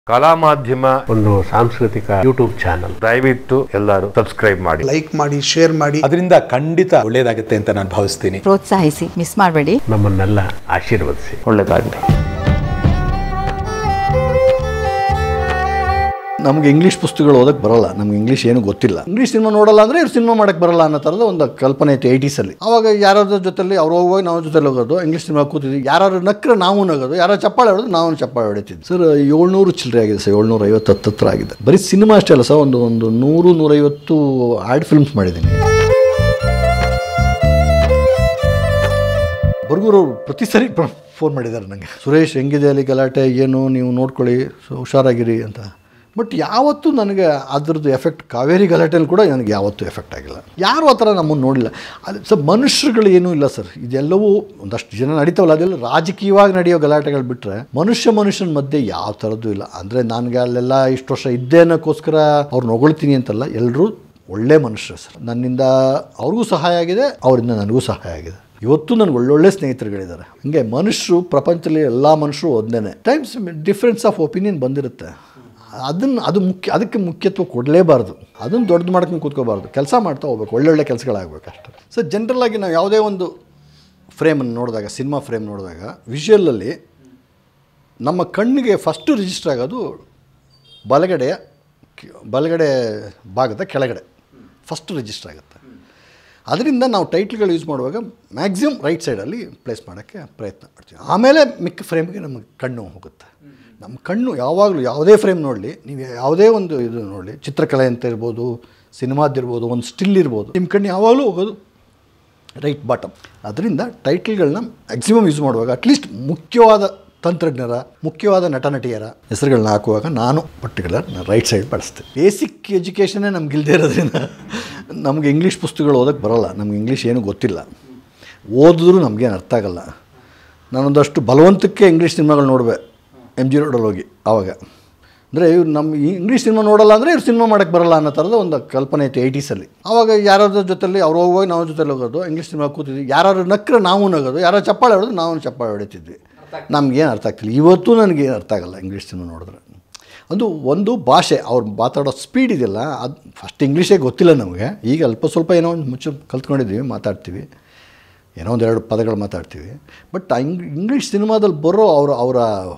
ಕಲಾ ಮಾಧ್ಯಮ ಒಂದು ಸಾಂಸ್ಕೃತಿಕ ಯೂಟ್ಯೂಬ್ ಚಾನಲ್ ದಯವಿಟ್ಟು ಎಲ್ಲರೂ ಸಬ್ಸ್ಕ್ರೈಬ್ ಮಾಡಿ ಲೈಕ್ ಮಾಡಿ ಶೇರ್ ಮಾಡಿ ಅದರಿಂದ ಖಂಡಿತ ಒಳ್ಳೇದಾಗುತ್ತೆ ಅಂತ ನಾನು ಭಾವಿಸ್ತೀನಿ ಪ್ರೋತ್ಸಾಹಿಸಿ ಮಿಸ್ ಮಾಡಬೇಡಿ ನಮ್ಮನ್ನೆಲ್ಲ ಆಶೀರ್ವದಿಸಿ ಒಳ್ಳೆದಾಗಲಿ ನಮ್ಗೆ ಇಂಗ್ಲೀಷ್ ಪುಸ್ತಕಗಳು ಓದಕ್ಕೆ ಬರಲ್ಲ ನಮ್ಗೆ ಇಂಗ್ಲೀಷ್ ಏನು ಗೊತ್ತಿಲ್ಲ ಇಂಗ್ಲೀಷ್ ಸಿನಿಮಾ ನೋಡಲ್ಲ ಅಂದರೆ ಇವ್ರು ಸಿನಿಮಾ ಮಾಡಕ್ಕೆ ಬರಲ್ಲ ಅನ್ನೋ ಥರದ ಒಂದು ಕಲ್ಪನೆ ಐತೆ ಏಯ್ಟೀಸಲ್ಲಿ ಅವಾಗ ಯಾರಾದ್ರ ಜೊತೆಲಿ ಅವ್ರು ಹೋಗುವಾಗ ನಾವು ಜೊತೆಲಿ ಹೋಗೋದು ಇಂಗ್ಲೀಷ್ ಸಿನಿಮಾ ಕೂತಿದ್ವಿ ಯಾರು ನಕ್ರೆ ನಾವು ನಗೋದು ಯಾರು ಚಪ್ಪಾಳೆ ಹೊಡೆದು ನಾವು ಚಪ್ಪಾಳೆ ಹೊಡಿತಿದ್ವಿ ಸರ್ ಏಳ್ನೂರು ಚಿಲ್ಲರೆ ಆಗಿದೆ ಸರ್ ಏಳ್ನೂರ ಐವತ್ತು ಹತ್ತತ್ರ ಆಗಿದೆ ಬರೀ ಸಿನಿಮಾ ಅಷ್ಟೇ ಅಲ್ಲ ಸರ್ ಒಂದು ಒಂದು ನೂರು ನೂರೈವತ್ತು ಆ್ಯಡ್ ಫಿಲ್ಮ್ಸ್ ಮಾಡಿದ್ದೀನಿ ಬರ್ಗೂರವ್ರು ಪ್ರತಿ ಸರಿ ಫೋನ್ ಮಾಡಿದ್ದಾರೆ ನನಗೆ ಸುರೇಶ್ ಹೆಂಗಿದೆ ಅಲ್ಲಿ ಗಲಾಟೆ ಏನು ನೀವು ನೋಡ್ಕೊಳ್ಳಿ ಸೊ ಹುಷಾರಾಗಿರಿ ಅಂತ ಬಟ್ ಯಾವತ್ತೂ ನನಗೆ ಅದ್ರದ್ದು ಎಫೆಕ್ಟ್ ಕಾವೇರಿ ಗಲಾಟೆಯಲ್ಲಿ ಕೂಡ ನನಗೆ ಯಾವತ್ತೂ ಎಫೆಕ್ಟ್ ಆಗಿಲ್ಲ ಯಾರು ಆ ಥರ ನಮ್ಮನ್ನು ನೋಡಿಲ್ಲ ಅದು ಸರ್ ಮನುಷ್ಯರುಗಳು ಏನೂ ಇಲ್ಲ ಸರ್ ಇದೆಲ್ಲವೂ ಒಂದಷ್ಟು ಜನ ನಡೀತಾವಲ್ಲ ಅದೆಲ್ಲ ರಾಜಕೀಯವಾಗಿ ನಡೆಯೋ ಗಲಾಟೆಗಳು ಬಿಟ್ಟರೆ ಮನುಷ್ಯ ಮನುಷ್ಯನ ಮಧ್ಯೆ ಯಾವ ಥರದ್ದು ಇಲ್ಲ ಅಂದರೆ ನನಗೆ ಅಲ್ಲೆಲ್ಲ ಇಷ್ಟು ವರ್ಷ ಇದ್ದೇ ಅನ್ನೋಕ್ಕೋಸ್ಕರ ಅವ್ರನ್ನ ಹೊಗಳ್ತೀನಿ ಅಂತಲ್ಲ ಎಲ್ಲರೂ ಒಳ್ಳೆ ಮನುಷ್ಯರು ಸರ್ ನನ್ನಿಂದ ಅವ್ರಿಗೂ ಸಹಾಯ ಆಗಿದೆ ಅವರಿಂದ ನನಗೂ ಸಹಾಯ ಆಗಿದೆ ಇವತ್ತು ನನಗೆ ಒಳ್ಳೊಳ್ಳೆ ಸ್ನೇಹಿತರುಗಳಿದ್ದಾರೆ ಹಂಗೆ ಮನುಷ್ಯರು ಪ್ರಪಂಚದಲ್ಲಿ ಎಲ್ಲ ಮನುಷ್ಯರು ಒಂದೇ ಟೈಮ್ಸ್ ಡಿಫ್ರೆನ್ಸ್ ಆಫ್ ಒಪಿನಿಯನ್ ಬಂದಿರುತ್ತೆ ಅದನ್ನು ಅದು ಮುಖ್ಯ ಅದಕ್ಕೆ ಮುಖ್ಯತ್ವ ಕೊಡಲೇಬಾರ್ದು ಅದನ್ನು ದೊಡ್ಡದು ಮಾಡ್ಕೊಂಡು ಕೂತ್ಕೋಬಾರ್ದು ಕೆಲಸ ಮಾಡ್ತಾ ಹೋಗ್ಬೇಕು ಒಳ್ಳೊಳ್ಳೆ ಕೆಲಸಗಳಾಗಬೇಕು ಅಷ್ಟೇ ಸೊ ಜನರಲಾಗಿ ನಾವು ಯಾವುದೇ ಒಂದು ಫ್ರೇಮನ್ನು ನೋಡಿದಾಗ ಸಿನಿಮಾ ಫ್ರೇಮ್ ನೋಡಿದಾಗ ವಿಷುವಲಲ್ಲಿ ನಮ್ಮ ಕಣ್ಣಿಗೆ ಫಸ್ಟು ರಿಜಿಸ್ಟರ್ ಆಗೋದು ಬಲಗಡೆಯ ಕಿ- ಬಲಗಡೆ ಭಾಗದ ಕೆಳಗಡೆ ಫಸ್ಟ್ ರಿಜಿಸ್ಟರ್ ಆಗುತ್ತೆ ಅದರಿಂದ ನಾವು ಟೈಟ್ಲ್ಗಳು ಯೂಸ್ ಮಾಡುವಾಗ ಮ್ಯಾಕ್ಸಿಮಮ್ ರೈಟ್ ಸೈಡಲ್ಲಿ ಪ್ಲೇಸ್ ಮಾಡೋಕ್ಕೆ ಪ್ರಯತ್ನ ಮಾಡ್ತೀವಿ ಆಮೇಲೆ ಮಿಕ್ಕ ಫ್ರೇಮ್ಗೆ ನಮಗೆ ಕಣ್ಣು ಹೋಗುತ್ತೆ ನಮ್ಮ ಕಣ್ಣು ಯಾವಾಗಲೂ ಯಾವುದೇ ಫ್ರೇಮ್ ನೋಡಲಿ ನೀವು ಯಾವುದೇ ಒಂದು ಇದು ನೋಡಲಿ ಚಿತ್ರಕಲೆ ಅಂತ ಇರ್ಬೋದು ಸಿನಿಮಾದಿರ್ಬೋದು ಒಂದು ಸ್ಟಿಲ್ ಇರ್ಬೋದು ನಿಮ್ಮ ಕಣ್ಣು ಯಾವಾಗಲೂ ಹೋಗೋದು ರೈಟ್ ಬಾಟಮ್ ಅದರಿಂದ ಟೈಟಲ್ಗಳನ್ನ ಮ್ಯಾಕ್ಸಿಮಮ್ ಯೂಸ್ ಮಾಡುವಾಗ ಅಟ್ಲೀಸ್ಟ್ ಮುಖ್ಯವಾದ ತಂತ್ರಜ್ಞರ ಮುಖ್ಯವಾದ ನಟ ನಟಿಯರ ಹೆಸರುಗಳನ್ನ ಹಾಕುವಾಗ ನಾನು ಪರ್ಟಿಕ್ಯುಲರ್ ರೈಟ್ ಸೈಡ್ ಬಳಸ್ತೆ ಬೇಸಿಕ್ ಎಜುಕೇಷನ್ನೇ ನಮ್ಗೆ ಇಲ್ಲದೆ ಇರೋದ್ರಿಂದ ನಮಗೆ ಇಂಗ್ಲೀಷ್ ಪುಸ್ತಕಗಳು ಓದೋಕ್ಕೆ ಬರೋಲ್ಲ ನಮ್ಗೆ ಇಂಗ್ಲೀಷ್ ಏನೂ ಗೊತ್ತಿಲ್ಲ ಓದಿದ್ರೂ ನಮಗೇನು ಅರ್ಥ ಆಗಲ್ಲ ನಾನೊಂದಷ್ಟು ಬಲವಂತಕ್ಕೆ ಇಂಗ್ಲೀಷ್ ಸಿನಿಮಾಗಳು ನೋಡುವೆ ಎಮ್ ಜಿ ರೋಡಲ್ಲಿ ಹೋಗಿ ಆವಾಗ ಅಂದರೆ ಇವ್ರು ನಮ್ಮ ಈ ಇಂಗ್ಲೀಷ್ ಸಿನಿಮಾ ನೋಡಲ್ಲ ಅಂದರೆ ಇವ್ರು ಸಿನಿಮಾ ಮಾಡೋಕ್ಕೆ ಬರಲ್ಲ ಅನ್ನೋ ಥರದ ಒಂದು ಕಲ್ಪನೆ ಐತೆ ಏಯ್ಟೀಸಲ್ಲಿ ಆವಾಗ ಯಾರಾದ್ರ ಜೊತೆಲಿ ಅವ್ರು ಹೋಗುವಾಗ ನಾವು ಜೊತೆಲಿ ಹೋಗೋದು ಇಂಗ್ಲೀಷ್ ಸಿನಿಮಾ ಕೂತಿದ್ವಿ ಯಾರು ನಕ್ರೆ ನಾವು ನಗೋದು ಯಾರೋ ಚಪ್ಪಾಳೆ ಹೊಡೆದು ನಾವು ಚಪ್ಪಾಳೆ ಹೊಡಿತಿದ್ವಿ ನಮಗೇನು ಅರ್ಥ ಆಗ್ತಿಲ್ಲ ಇವತ್ತು ನನಗೇನು ಅರ್ಥ ಆಗಲ್ಲ ಇಂಗ್ಲೀಷ್ ಸಿನಿಮಾ ನೋಡಿದ್ರೆ ಅದು ಒಂದು ಭಾಷೆ ಅವ್ರು ಮಾತಾಡೋ ಸ್ಪೀಡ್ ಇದೆಯಲ್ಲ ಅದು ಫಸ್ಟ್ ಇಂಗ್ಲೀಷೇ ಗೊತ್ತಿಲ್ಲ ನಮಗೆ ಈಗ ಅಲ್ಪ ಸ್ವಲ್ಪ ಏನೋ ಒಂದು ಮುಚ್ಚು ಕಲ್ತ್ಕೊಂಡಿದ್ದೀವಿ ಮಾತಾಡ್ತೀವಿ ಏನೋ ಒಂದೆರಡು ಪದಗಳು ಮಾತಾಡ್ತೀವಿ ಬಟ್ ಇಂಗ್ ಇಂಗ್ಲೀಷ್ ಸಿನಿಮಾದಲ್ಲಿ ಬರೋ ಅವರ ಅವರ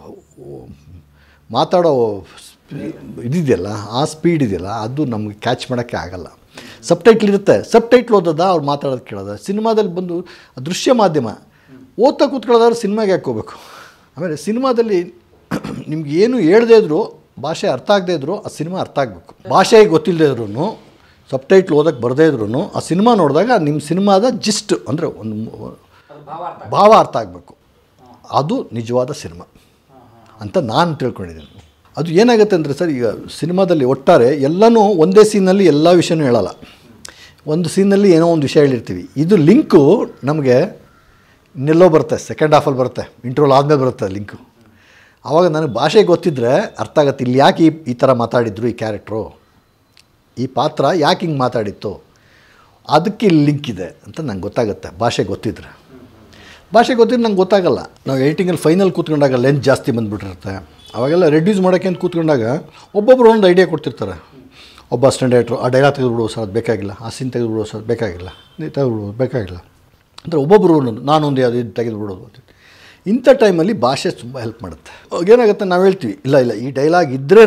ಮಾತಾಡೋ ಸ್ಪೀ- ಇದಿದೆಯಲ್ಲ ಆ ಸ್ಪೀಡ್ ಇದೆಯಲ್ಲ ಅದು ನಮಗೆ ಕ್ಯಾಚ್ ಮಾಡೋಕ್ಕೆ ಆಗಲ್ಲ ಸಬ್ ಟೈಟ್ಲ್ ಇರುತ್ತೆ ಸಬ್ ಟೈಟ್ಲ್ ಓದೋದ ಅವ್ರು ಮಾತಾಡೋದು ಕೇಳೋದ ಸಿನಿಮಾದಲ್ಲಿ ಬಂದು ದೃಶ್ಯ ಮಾಧ್ಯಮ ಓದ್ತಾ ಕೂತ್ಕೊಳ್ಳೋದಾದ್ರೆ ಸಿನಿಮಾಗೆ ಹಾಕ್ಕೋಬೇಕು ಆಮೇಲೆ ಸಿನಿಮಾದಲ್ಲಿ ನಿಮ್ಗೆ ಏನು ಹೇಳ್ದೇ ಇದ್ರು ಭಾಷೆ ಅರ್ಥ ಆಗದೇ ಇದ್ರು ಆ ಸಿನಿಮಾ ಅರ್ಥ ಆಗಬೇಕು ಭಾಷೆ ಗೊತ್ತಿಲ್ಲದೆ ಇದ್ರೂ ಸಬ್ ಟೈಟ್ಲ್ ಓದೋಕ್ಕೆ ಬರದೇ ಇದ್ರೂ ಆ ಸಿನಿಮಾ ನೋಡಿದಾಗ ನಿಮ್ಮ ಸಿನಿಮಾದ ಜಿಸ್ಟ್ ಅಂದರೆ ಒಂದು ಮು- ಭಾವ ಅರ್ಥ ಆಗಬೇಕು ಅದು ನಿಜವಾದ ಸಿನಿಮಾ ಅಂತ ನಾನು ತಿಳ್ಕೊಂಡಿದ್ದೀನಿ ಅದು ಏನಾಗುತ್ತೆ ಅಂದರೆ ಸರ್ ಈಗ ಸಿನಿಮಾದಲ್ಲಿ ಒಟ್ಟಾರೆ ಎಲ್ಲನೂ ಒಂದೇ ಸೀನಲ್ಲಿ ಎಲ್ಲ ವಿಷಯನೂ ಹೇಳಲ್ಲ ಒಂದು ಸೀನಲ್ಲಿ ಏನೋ ಒಂದು ವಿಷಯ ಹೇಳಿರ್ತೀವಿ ಇದು ಲಿಂಕು ನಮಗೆ ಇನ್ನೆಲ್ಲೋ ಬರುತ್ತೆ ಸೆಕೆಂಡ್ ಹಾಫಲ್ಲಿ ಬರುತ್ತೆ ಇಂಟ್ರೋಲ್ ಆದಮೇಲೆ ಬರುತ್ತೆ ಲಿಂಕು ಆವಾಗ ನನಗೆ ಭಾಷೆ ಗೊತ್ತಿದ್ದರೆ ಅರ್ಥ ಆಗುತ್ತೆ ಇಲ್ಲಿ ಯಾಕೆ ಈ ಈ ಥರ ಮಾತಾಡಿದ್ರು ಈ ಕ್ಯಾರೆಕ್ಟ್ರು ಈ ಪಾತ್ರ ಯಾಕೆ ಹಿಂಗೆ ಮಾತಾಡಿತ್ತು ಅದಕ್ಕೆ ಇಲ್ಲಿ ಲಿಂಕ್ ಇದೆ ಅಂತ ನಂಗೆ ಗೊತ್ತಾಗುತ್ತೆ ಭಾಷೆ ಗೊತ್ತಿದ್ರೆ ಭಾಷೆ ಗೊತ್ತಿದ್ರೆ ನಂಗೆ ಗೊತ್ತಾಗಲ್ಲ ನಾವು ಏಟಿಂಗಲ್ಲಿ ಫೈನಲ್ ಕೂತ್ಕೊಂಡಾಗ ಲೆಂತ್ ಜಾಸ್ತಿ ಬಂದುಬಿಟ್ಟಿರುತ್ತೆ ಅವಾಗೆಲ್ಲ ರೆಡ್ಯೂಸ್ ಮಾಡೋಕ್ಕೆ ಅಂತ ಕೂತ್ಕೊಂಡಾಗ ಒಬ್ಬೊಬ್ಬರು ಒಂದು ಐಡಿಯಾ ಕೊಡ್ತಿರ್ತಾರೆ ಒಬ್ಬ ಅಸಿಸ್ಟೆಂಟ್ ಡೈರೆಕ್ಟ್ರು ಆ ಡೈಲಾಗ್ ತೆಗೆದುಬಿಡುವ ಸರ್ ಅದು ಬೇಕಾಗಿಲ್ಲ ಆ ಸೀನ್ ತೆಗೆದುಬಿಡುವ ಸರ್ ಬೇಕಾಗಿಲ್ಲ ನೀವು ತೆಗೆದುಬಿಡುವುದು ಬೇಕಾಗಿಲ್ಲ ಅಂದರೆ ಒಬ್ಬೊಬ್ಬರು ಒಂದೊಂದು ನಾನೊಂದು ಯಾವುದು ಇದು ತೆಗೆದುಬಿಡೋದು ಅಂತ ಇಂಥ ಟೈಮಲ್ಲಿ ಭಾಷೆ ತುಂಬ ಹೆಲ್ಪ್ ಮಾಡುತ್ತೆ ಅವಾಗ ಏನಾಗುತ್ತೆ ನಾವು ಹೇಳ್ತೀವಿ ಇಲ್ಲ ಇಲ್ಲ ಈ ಡೈಲಾಗ್ ಇದ್ರೇ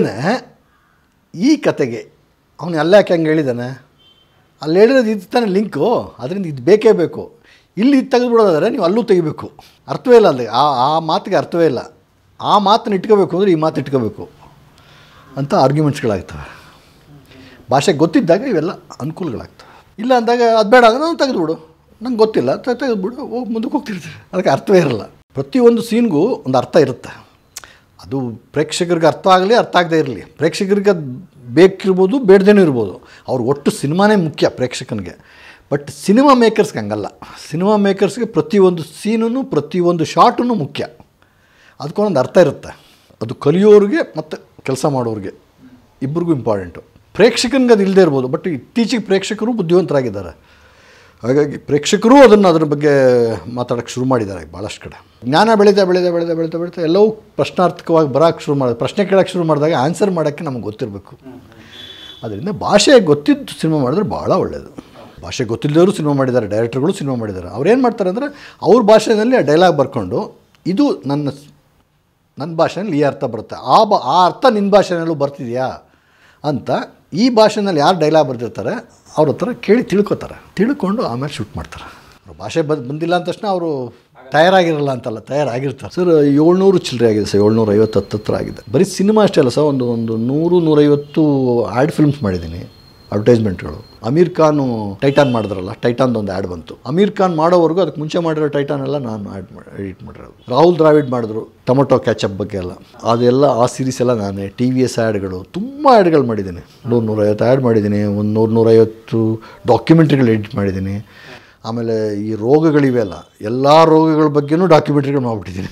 ಈ ಕತೆಗೆ ಅವನು ಅಲ್ಲ ಯಾಕೆ ಹಂಗೆ ಹೇಳಿದ್ದಾನೆ ಅಲ್ಲಿ ಹೇಳಿರೋದು ಇದು ತಾನೇ ಲಿಂಕು ಅದರಿಂದ ಇದು ಬೇಕೇ ಬೇಕು ಇಲ್ಲಿ ಇದು ತೆಗೆದುಬಿಡೋದಾದ್ರೆ ನೀವು ಅಲ್ಲೂ ತೆಗಿಬೇಕು ಅರ್ಥವೇ ಇಲ್ಲ ಅಲ್ಲಿ ಆ ಆ ಮಾತಿಗೆ ಅರ್ಥವೇ ಇಲ್ಲ ಆ ಮಾತನ್ನ ಇಟ್ಕೋಬೇಕು ಅಂದರೆ ಈ ಮಾತು ಇಟ್ಕೋಬೇಕು ಅಂತ ಆರ್ಗ್ಯುಮೆಂಟ್ಸ್ಗಳಾಗ್ತವೆ ಭಾಷೆ ಗೊತ್ತಿದ್ದಾಗ ಇವೆಲ್ಲ ಅನುಕೂಲಗಳಾಗ್ತವೆ ಇಲ್ಲ ಅಂದಾಗ ಅದು ಬೇಡ ಅಂದ್ರೆ ನಾನು ತೆಗೆದುಬಿಡು ನಂಗೆ ಗೊತ್ತಿಲ್ಲ ತೆ- ತೆಗೆದ್ಬಿಡು ಹೋಗಿ ಮುಂದಕ್ಕೆ ಹೋಗ್ತಿರ್ತೀವಿ ಅದಕ್ಕೆ ಅರ್ಥವೇ ಇರಲ್ಲ ಪ್ರತಿಯೊಂದು ಸೀನ್ಗೂ ಒಂದು ಅರ್ಥ ಇರುತ್ತೆ ಅದು ಪ್ರೇಕ್ಷಕರಿಗೆ ಅರ್ಥ ಆಗಲಿ ಅರ್ಥ ಆಗದೇ ಇರಲಿ ಪ್ರೇಕ್ಷಕರಿಗೆ ಅದು ಬೇಕಿರ್ಬೋದು ಬೇಡದೇನೂ ಇರ್ಬೋದು ಅವ್ರು ಒಟ್ಟು ಸಿನಿಮಾನೇ ಮುಖ್ಯ ಪ್ರೇಕ್ಷಕನಿಗೆ ಬಟ್ ಸಿನಿಮಾ ಮೇಕರ್ಸ್ಗೆ ಹಂಗಲ್ಲ ಸಿನಿಮಾ ಮೇಕರ್ಸ್ಗೆ ಪ್ರತಿಯೊಂದು ಸೀನೂ ಪ್ರತಿಯೊಂದು ಶಾಟೂ ಮುಖ್ಯ ಅದಕ್ಕೊಂದೊಂದು ಅರ್ಥ ಇರುತ್ತೆ ಅದು ಕಲಿಯೋರಿಗೆ ಮತ್ತು ಕೆಲಸ ಮಾಡೋರಿಗೆ ಇಬ್ಬರಿಗೂ ಇಂಪಾರ್ಟೆಂಟು ಪ್ರೇಕ್ಷಕನಿಗೆ ಅದು ಇಲ್ಲದೆ ಇರ್ಬೋದು ಬಟ್ ಇತ್ತೀಚೆಗೆ ಪ್ರೇಕ್ಷಕರು ಬುದ್ಧಿವಂತರಾಗಿದ್ದಾರೆ ಹಾಗಾಗಿ ಪ್ರೇಕ್ಷಕರು ಅದನ್ನು ಅದ್ರ ಬಗ್ಗೆ ಮಾತಾಡೋಕ್ಕೆ ಶುರು ಮಾಡಿದ್ದಾರೆ ಭಾಳಷ್ಟು ಕಡೆ ಜ್ಞಾನ ಬೆಳೀತಾ ಬೆಳೀತಾ ಬೆಳೀತಾ ಬೆಳೀತಾ ಬೆಳೀತಾ ಎಲ್ಲವೂ ಪ್ರಶ್ನಾರ್ಥಕವಾಗಿ ಬರೋಕ್ಕೆ ಶುರು ಮಾಡಿದೆ ಪ್ರಶ್ನೆ ಕೇಳೋಕ್ಕೆ ಶುರು ಮಾಡಿದಾಗ ಆನ್ಸರ್ ಮಾಡೋಕ್ಕೆ ನಮಗೆ ಗೊತ್ತಿರಬೇಕು ಅದರಿಂದ ಭಾಷೆ ಗೊತ್ತಿದ್ದು ಸಿನಿಮಾ ಮಾಡಿದ್ರೆ ಭಾಳ ಒಳ್ಳೆಯದು ಭಾಷೆ ಗೊತ್ತಿಲ್ಲದವರು ಸಿನಿಮಾ ಮಾಡಿದ್ದಾರೆ ಡೈರೆಕ್ಟರ್ಗಳು ಸಿನಿಮಾ ಮಾಡಿದ್ದಾರೆ ಅವ್ರು ಏನು ಮಾಡ್ತಾರೆ ಅಂದರೆ ಅವ್ರ ಭಾಷೆಯಲ್ಲಿ ಆ ಡೈಲಾಗ್ ಬರ್ಕೊಂಡು ಇದು ನನ್ನ ನನ್ನ ಭಾಷೆಯಲ್ಲಿ ಈ ಅರ್ಥ ಬರುತ್ತೆ ಆ ಬ ಆ ಅರ್ಥ ನಿನ್ನ ಭಾಷೆನಲ್ಲೂ ಬರ್ತಿದೆಯಾ ಅಂತ ಈ ಭಾಷೆನಲ್ಲಿ ಯಾರು ಡೈಲಾಗ್ ಬರ್ತಿರ್ತಾರೆ ಅವ್ರ ಹತ್ರ ಕೇಳಿ ತಿಳ್ಕೊತಾರೆ ತಿಳ್ಕೊಂಡು ಆಮೇಲೆ ಶೂಟ್ ಮಾಡ್ತಾರೆ ಅವ್ರ ಭಾಷೆ ಬಂದು ಬಂದಿಲ್ಲ ಅಂದ ತಕ್ಷಣ ಅವರು ತಯಾರಾಗಿರಲ್ಲ ಅಂತಲ್ಲ ತಯಾರಾಗಿರ್ತಾರೆ ಸರ್ ಏಳ್ನೂರು ಚಿಲ್ಲರೆ ಆಗಿದೆ ಸರ್ ಏಳ್ನೂರ ಐವತ್ತು ಹತ್ತತ್ರ ಆಗಿದೆ ಬರೀ ಸಿನಿಮಾ ಅಷ್ಟೇ ಅಲ್ಲ ಸರ್ ಒಂದು ಒಂದು ನೂರು ನೂರೈವತ್ತು ಆ್ಯಡ್ ಫಿಲ್ಮ್ಸ್ ಮಾಡಿದ್ದೀನಿ ಅಡ್ವರ್ಟೈಸ್ಮೆಂಟ್ಗಳು ಅಮೀರ್ ಖಾನು ಟೈಟಾನ್ ಮಾಡಿದ್ರಲ್ಲ ಟೈಟಾನ್ದು ಒಂದು ಆ್ಯಡ್ ಬಂತು ಅಮೀರ್ ಖಾನ್ ಮಾಡೋವರೆಗೂ ಅದಕ್ಕೆ ಮುಂಚೆ ಮಾಡಿರೋ ಟೈಟಾನ್ ಎಲ್ಲ ನಾನು ಆ್ಯಡ್ ಮಾಡಿ ಎಡಿಟ್ ಮಾಡಿರೋದು ರಾಹುಲ್ ದ್ರಾವಿಡ್ ಮಾಡಿದ್ರು ಟೊಮೊಟೊ ಕ್ಯಾಚಪ್ ಬಗ್ಗೆ ಎಲ್ಲ ಅದೆಲ್ಲ ಆ ಸೀರೀಸ್ ಎಲ್ಲ ನಾನೇ ಟಿ ವಿ ಎಸ್ ಆ್ಯಡ್ಗಳು ತುಂಬ ಆ್ಯಡ್ಗಳು ಮಾಡಿದ್ದೀನಿ ನೂರು ನೂರೈವತ್ತು ಆ್ಯಡ್ ಮಾಡಿದ್ದೀನಿ ಒಂದು ನೂರು ನೂರೈವತ್ತು ಡಾಕ್ಯುಮೆಂಟ್ರಿಗಳು ಎಡಿಟ್ ಮಾಡಿದ್ದೀನಿ ಆಮೇಲೆ ಈ ರೋಗಗಳಿವೆ ಅಲ್ಲ ಎಲ್ಲ ರೋಗಗಳ ಬಗ್ಗೆನೂ ಡಾಕ್ಯುಮೆಂಟ್ರಿಗಳು ಮಾಡಿಬಿಟ್ಟಿದ್ದೀನಿ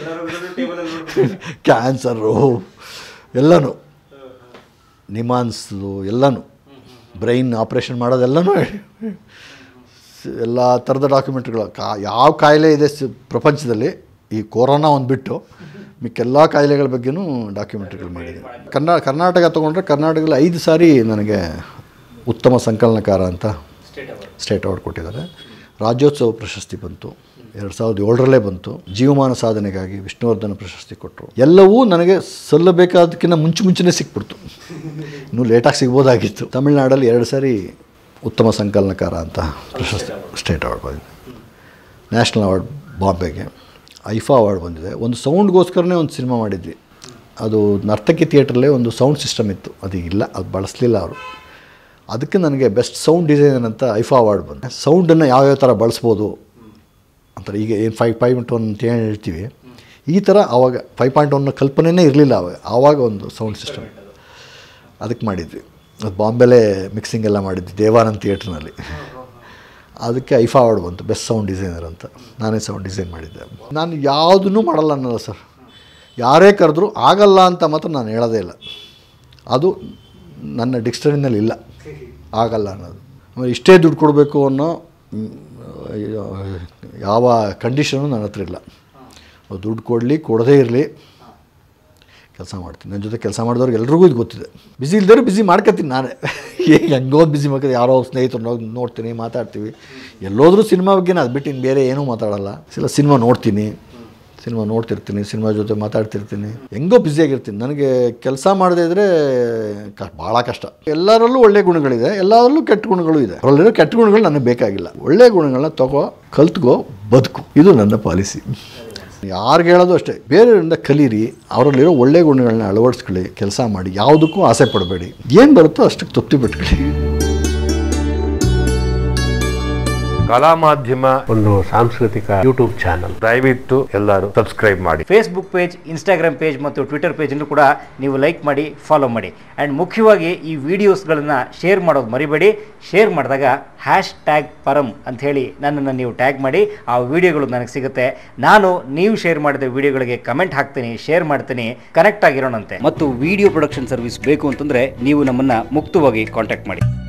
ಕ್ಯಾನ್ಸರು ಎಲ್ಲನೂ ನಿಮಾನ್ಸ್ದು ಎಲ್ಲನೂ ಬ್ರೈನ್ ಆಪ್ರೇಷನ್ ಮಾಡೋದೆಲ್ಲನೂ ಎಲ್ಲ ಥರದ ಡಾಕ್ಯುಮೆಂಟ್ರಿಗಳು ಕಾ ಯಾವ ಕಾಯಿಲೆ ಇದೆ ಸ- ಪ್ರಪಂಚದಲ್ಲಿ ಈ ಕೊರೋನಾ ಒಂದು ಬಿಟ್ಟು ಮಿಕ್ಕೆಲ್ಲ ಕಾಯಿಲೆಗಳ ಬಗ್ಗೆನೂ ಡಾಕ್ಯುಮೆಂಟ್ರಿಗಳು ಮಾಡಿದ್ದೀನಿ ಕನ್ನಡ ಕರ್ನಾಟಕ ತೊಗೊಂಡ್ರೆ ಕರ್ನಾಟಕದಲ್ಲಿ ಐದು ಸಾರಿ ನನಗೆ ಉತ್ತಮ ಸಂಕಲನಕಾರ ಅಂತ ಸ್ಟೇಟ್ ಅವಾರ್ಡ್ ಕೊಟ್ಟಿದ್ದಾರೆ ರಾಜ್ಯೋತ್ಸವ ಪ್ರಶಸ್ತಿ ಬಂತು ಎರಡು ಸಾವಿರದ ಏಳರಲ್ಲೇ ಬಂತು ಜೀವಮಾನ ಸಾಧನೆಗಾಗಿ ವಿಷ್ಣುವರ್ಧನ ಪ್ರಶಸ್ತಿ ಕೊಟ್ಟರು ಎಲ್ಲವೂ ನನಗೆ ಸಲ್ಲಬೇಕಾದಕ್ಕಿಂತ ಮುಂಚೆ ಮುಂಚೆನೇ ಸಿಕ್ಬಿಡ್ತು ಇನ್ನೂ ಲೇಟಾಗಿ ಸಿಗ್ಬೋದಾಗಿತ್ತು ತಮಿಳ್ನಾಡಲ್ಲಿ ಎರಡು ಸಾರಿ ಉತ್ತಮ ಸಂಕಲನಕಾರ ಅಂತ ಪ್ರಶಸ್ತಿ ಸ್ಟೇಟ್ ಅವಾರ್ಡ್ ಬಂದಿದೆ ನ್ಯಾಷನಲ್ ಅವಾರ್ಡ್ ಬಾಂಬೆಗೆ ಐಫಾ ಅವಾರ್ಡ್ ಬಂದಿದೆ ಒಂದು ಸೌಂಡ್ಗೋಸ್ಕರನೇ ಒಂದು ಸಿನಿಮಾ ಮಾಡಿದ್ವಿ ಅದು ನರ್ತಕಿ ಥಿಯೇಟ್ರಲ್ಲೇ ಒಂದು ಸೌಂಡ್ ಸಿಸ್ಟಮ್ ಇತ್ತು ಅದು ಇಲ್ಲ ಅದು ಬಳಸಲಿಲ್ಲ ಅವರು ಅದಕ್ಕೆ ನನಗೆ ಬೆಸ್ಟ್ ಸೌಂಡ್ ಡಿಸೈನರ್ ಅಂತ ಐಫಾ ಅವಾರ್ಡ್ ಬಂದೆ ಸೌಂಡನ್ನು ಯಾವ್ಯಾವ ಥರ ಬಳಸ್ಬೋದು ಅಂತಾರೆ ಈಗ ಏನು ಫೈವ್ ಫೈವ್ ಪಾಯಿಂಟ್ ಒನ್ ಅಂತ ಏನು ಹೇಳ್ತೀವಿ ಈ ಥರ ಆವಾಗ ಫೈವ್ ಪಾಯಿಂಟ್ ಒನ್ನ ಕಲ್ಪನೆಯೇ ಇರಲಿಲ್ಲ ಅವಾಗ ಆವಾಗ ಒಂದು ಸೌಂಡ್ ಸಿಸ್ಟಮ್ ಅದಕ್ಕೆ ಮಾಡಿದ್ವಿ ಅದು ಬಾಂಬೆಲೇ ಮಿಕ್ಸಿಂಗ್ ಎಲ್ಲ ಮಾಡಿದ್ವಿ ದೇವಾನಂದ್ ಥಿಯೇಟ್ರ್ನಲ್ಲಿ ಅದಕ್ಕೆ ಐಫಾ ಅವಾರ್ಡ್ ಬಂತು ಬೆಸ್ಟ್ ಸೌಂಡ್ ಡಿಸೈನರ್ ಅಂತ ನಾನೇ ಸೌಂಡ್ ಡಿಸೈನ್ ಮಾಡಿದ್ದೆ ನಾನು ಯಾವುದನ್ನೂ ಮಾಡಲ್ಲ ಅನ್ನಲ್ಲ ಸರ್ ಯಾರೇ ಕರೆದ್ರೂ ಆಗಲ್ಲ ಅಂತ ಮಾತ್ರ ನಾನು ಹೇಳೋದೇ ಇಲ್ಲ ಅದು ನನ್ನ ಡಿಕ್ಷನರಿನಲ್ಲಿ ಇಲ್ಲ ಆಗಲ್ಲ ಅನ್ನೋದು ಆಮೇಲೆ ಇಷ್ಟೇ ದುಡ್ಡು ಕೊಡಬೇಕು ಅನ್ನೋ ಮ್, ಯಾವ ಕಂಡೀಷನು ನನ್ನ ಹತ್ರ ಇಲ್ಲ ಅವ್ರು ದುಡ್ಡು ಕೊಡಲಿ ಕೊಡದೇ ಇರಲಿ ಕೆಲಸ ಮಾಡ್ತೀನಿ ನನ್ನ ಜೊತೆ ಕೆಲಸ ಮಾಡಿದವ್ರಿಗೆ ಎಲ್ರಿಗೂ ಇದು ಗೊತ್ತಿದೆ ಬಿಸಿ ಇಲ್ದರೂ ಬಿಸಿ ಮಾಡ್ಕೊತೀನಿ ನಾನೇ ಹೇಗೆ ಹೆಂಗೋ ಬಿಸಿ ಮಾಡ್ಕೊ ಯಾರೋ ಸ್ನೇಹಿತರು ಹೋಗಿ ನೋಡ್ತೀನಿ ಮಾತಾಡ್ತೀವಿ ಎಲ್ಲೋದ್ರೂ ಸಿನಿಮಾ ಬಗ್ಗೆ ಅದು ಬಿಟ್ಟು ಇನ್ನು ಬೇರೆ ಏನೂ ಮಾತಾಡಲ್ಲ ಇಲ್ಲ ಸಿನಿಮಾ ನೋಡ್ತೀನಿ ಸಿನಿಮಾ ನೋಡ್ತಿರ್ತೀನಿ ಸಿನಿಮಾ ಜೊತೆ ಮಾತಾಡ್ತಿರ್ತೀನಿ ಹೆಂಗೋ ಬ್ಯುಸಿಯಾಗಿರ್ತೀನಿ ನನಗೆ ಕೆಲಸ ಮಾಡದೇ ಇದ್ದರೆ ಕ ಭಾಳ ಕಷ್ಟ ಎಲ್ಲರಲ್ಲೂ ಒಳ್ಳೆ ಗುಣಗಳಿದೆ ಎಲ್ಲರಲ್ಲೂ ಕೆಟ್ಟ ಗುಣಗಳು ಇದೆ ಅವರಲ್ಲಿರೋ ಕೆಟ್ಟ ಗುಣಗಳು ನನಗೆ ಬೇಕಾಗಿಲ್ಲ ಒಳ್ಳೆ ಗುಣಗಳನ್ನ ತಗೋ ಕಲ್ತ್ಕೋ ಬದುಕು ಇದು ನನ್ನ ಪಾಲಿಸಿ ಯಾರಿಗೆ ಹೇಳೋದು ಅಷ್ಟೇ ಬೇರೆಯವರಿಂದ ಕಲೀರಿ ಅವರಲ್ಲಿರೋ ಒಳ್ಳೆ ಗುಣಗಳನ್ನ ಅಳವಡಿಸ್ಕೊಳ್ಳಿ ಕೆಲಸ ಮಾಡಿ ಯಾವುದಕ್ಕೂ ಆಸೆ ಪಡಬೇಡಿ ಏನು ಬರುತ್ತೋ ಅಷ್ಟಕ್ಕೆ ತೃಪ್ತಿ ಬಿಟ್ಕೊಳ್ಳಿ ಕಲಾ ಮಾಧ್ಯಮ ಒಂದು ಸಾಂಸ್ಕೃತಿಕ ಯೂಟ್ಯೂಬ್ ಚಾನಲ್ ದಯವಿಟ್ಟು ಎಲ್ಲರೂ ಸಬ್ಸ್ಕ್ರೈಬ್ ಮಾಡಿ ಫೇಸ್ಬುಕ್ ಪೇಜ್ ಇನ್ಸ್ಟಾಗ್ರಾಮ್ ಪೇಜ್ ಮತ್ತು ಟ್ವಿಟರ್ ಪೇಜನ್ನು ಕೂಡ ನೀವು ಲೈಕ್ ಮಾಡಿ ಫಾಲೋ ಮಾಡಿ ಆ್ಯಂಡ್ ಮುಖ್ಯವಾಗಿ ಈ ವಿಡಿಯೋಸ್ಗಳನ್ನು ಶೇರ್ ಮಾಡೋದು ಮರಿಬೇಡಿ ಶೇರ್ ಮಾಡಿದಾಗ ಹ್ಯಾಶ್ ಟ್ಯಾಗ್ ಪರಂ ಅಂಥೇಳಿ ನನ್ನನ್ನು ನೀವು ಟ್ಯಾಗ್ ಮಾಡಿ ಆ ವಿಡಿಯೋಗಳು ನನಗೆ ಸಿಗುತ್ತೆ ನಾನು ನೀವು ಶೇರ್ ಮಾಡಿದ ವಿಡಿಯೋಗಳಿಗೆ ಕಮೆಂಟ್ ಹಾಕ್ತೀನಿ ಶೇರ್ ಮಾಡ್ತೀನಿ ಕನೆಕ್ಟ್ ಆಗಿರೋಣಂತೆ ಮತ್ತು ವಿಡಿಯೋ ಪ್ರೊಡಕ್ಷನ್ ಸರ್ವಿಸ್ ಬೇಕು ಅಂತಂದರೆ ನೀವು ನಮ್ಮನ್ನು ಮುಕ್ತವಾಗಿ ಕಾಂಟ್ಯಾಕ್ಟ್ ಮಾಡಿ